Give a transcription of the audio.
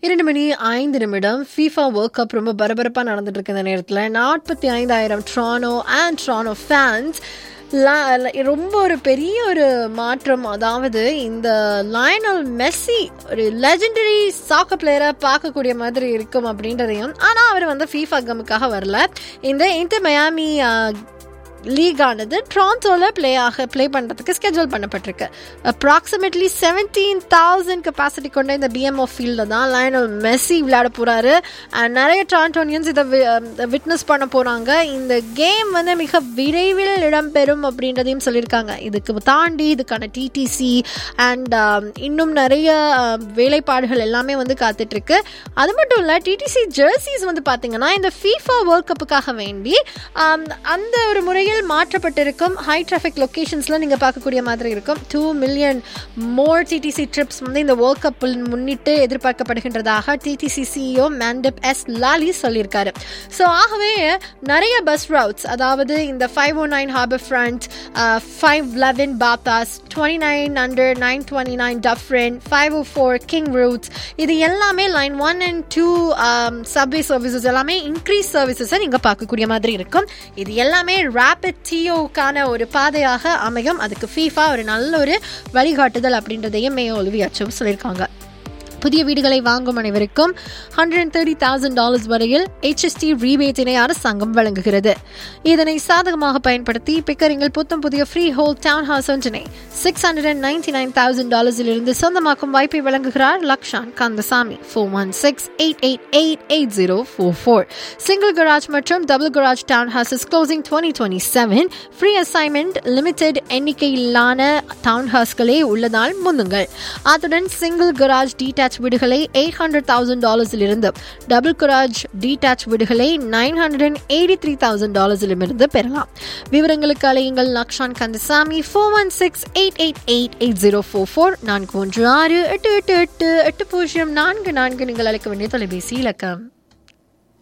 இரண்டு மணி ஐந்து நிமிடம் ஃபீஃபா வேர்ல்ட் கப் ரொம்ப பரபரப்பாக நடந்துட்டு இருக்க இந்த நேரத்தில் நாற்பத்தி ஐந்தாயிரம் ட்ரானோ அண்ட் ட்ரானோ ஃபேன்ஸ் ரொம்ப ஒரு பெரிய ஒரு மாற்றம் அதாவது இந்த லயனல் மெஸ்ஸி ஒரு லெஜெண்டரி சாக்கர் பிளேயரை பார்க்கக்கூடிய மாதிரி இருக்கும் அப்படின்றதையும் ஆனால் அவர் வந்து ஃபீஃபா கமுக்காக வரல இந்த இன்டர் மயாமி லீக் ஆனது ட்ரான்ஸோவில் ப்ளே ஆக ப்ளே பண்ணுறதுக்கு ஸ்கெட்யூல் பண்ணப்பட்டிருக்கு அப்ராக்சிமேட்லி செவன்டீன் தௌசண்ட் கெப்பாசிட்டி கொண்ட இந்த பிஎம்ஓ ஃபீல்டில் தான் லயனல் மெஸ்ஸி விளையாட போகிறாரு அண்ட் நிறைய ட்ரான்டோனியன்ஸ் இதை விட்னஸ் பண்ண போகிறாங்க இந்த கேம் வந்து மிக விரைவில் இடம்பெறும் அப்படின்றதையும் சொல்லியிருக்காங்க இதுக்கு தாண்டி இதுக்கான டிடிசி அண்ட் இன்னும் நிறைய வேலைப்பாடுகள் எல்லாமே வந்து காத்துட்ருக்கு அது மட்டும் இல்லை டிடிசி ஜெர்சிஸ் வந்து பார்த்தீங்கன்னா இந்த ஃபீஃபா வேர்ல்ட் கப்புக்காக வேண்டி அந்த ஒரு முறையில் முறையில் மாற்றப்பட்டிருக்கும் ஹை டிராஃபிக் லொக்கேஷன்ஸில் நீங்கள் பார்க்கக்கூடிய மாதிரி இருக்கும் two million more TTC trips வந்து இந்த வேர்ல்ட் கப்பில் முன்னிட்டு எதிர்பார்க்கப்படுகின்றதாக TTC CEO Mandeep S Lalli சொல்லியிருக்காரு ஸோ ஆகவே நிறைய பஸ் ரவுட்ஸ் அதாவது இந்த five O nine harbour front five eleven Bathurst twenty nine hundred nine twenty nine Dufferin five O four King routes இது எல்லாமே line one and two subway services எல்லாமே increase சர்வீசஸை நீங்கள் பார்க்கக்கூடிய மாதிரி இருக்கும் இது எல்லாமே ரேப் ரேபிட் டிஓக்கான ஒரு பாதையாக அமையும் அதுக்கு ஃபீஃபா ஒரு நல்ல ஒரு வழிகாட்டுதல் அப்படின்றதையும் மே ஒலிவியாச்சும் சொல்லியிருக்காங்க புதிய வீடுகளை வாங்கும் அனைவருக்கும் hundred and thirty thousand dollars வரையில் ஹெச்எஸ்டி ரீபேட்டினை அரசாங்கம் வழங்குகிறது இதனை சாதகமாக பயன்படுத்தி பிக்கரிங்கில் புத்தம் புதிய ஃப்ரீ ஹோல் டவுன் ஹவுஸ் ஒன்றினை six hundred and ninety nine thousand டாலர்ஸிலிருந்து சொந்தமாக்கும் வாய்ப்பை வழங்குகிறார் Lakshan Kandasamy four one six eight eight eight eight zero four four single garage மற்றும் double garage town houses closing twenty twenty seven free assignment limited எண்ணிக்கையிலான town ஹவுஸ்களே உள்ளதால் முந்துங்கள் அத்துடன் சிங்கிள் கராஜ் டீடாச் டீடாச் வீடுகளை எயிட் ஹண்ட்ரட் தௌசண்ட் டாலர்ஸிலிருந்து டபுள் குராஜ் டீடாச் வீடுகளை nine hundred and eighty three thousand டாலர்ஸிலிருந்து பெறலாம் விவரங்களுக்கு அலையுங்கள் Lakshan Kandasamy four one six eight eight eight eight zero four four நான்கு ஒன்று ஆறு எட்டு எட்டு எட்டு எட்டு பூஜ்ஜியம் நான்கு நான்கு நீங்கள் அழைக்க வேண்டிய தொலைபேசி இலக்கம்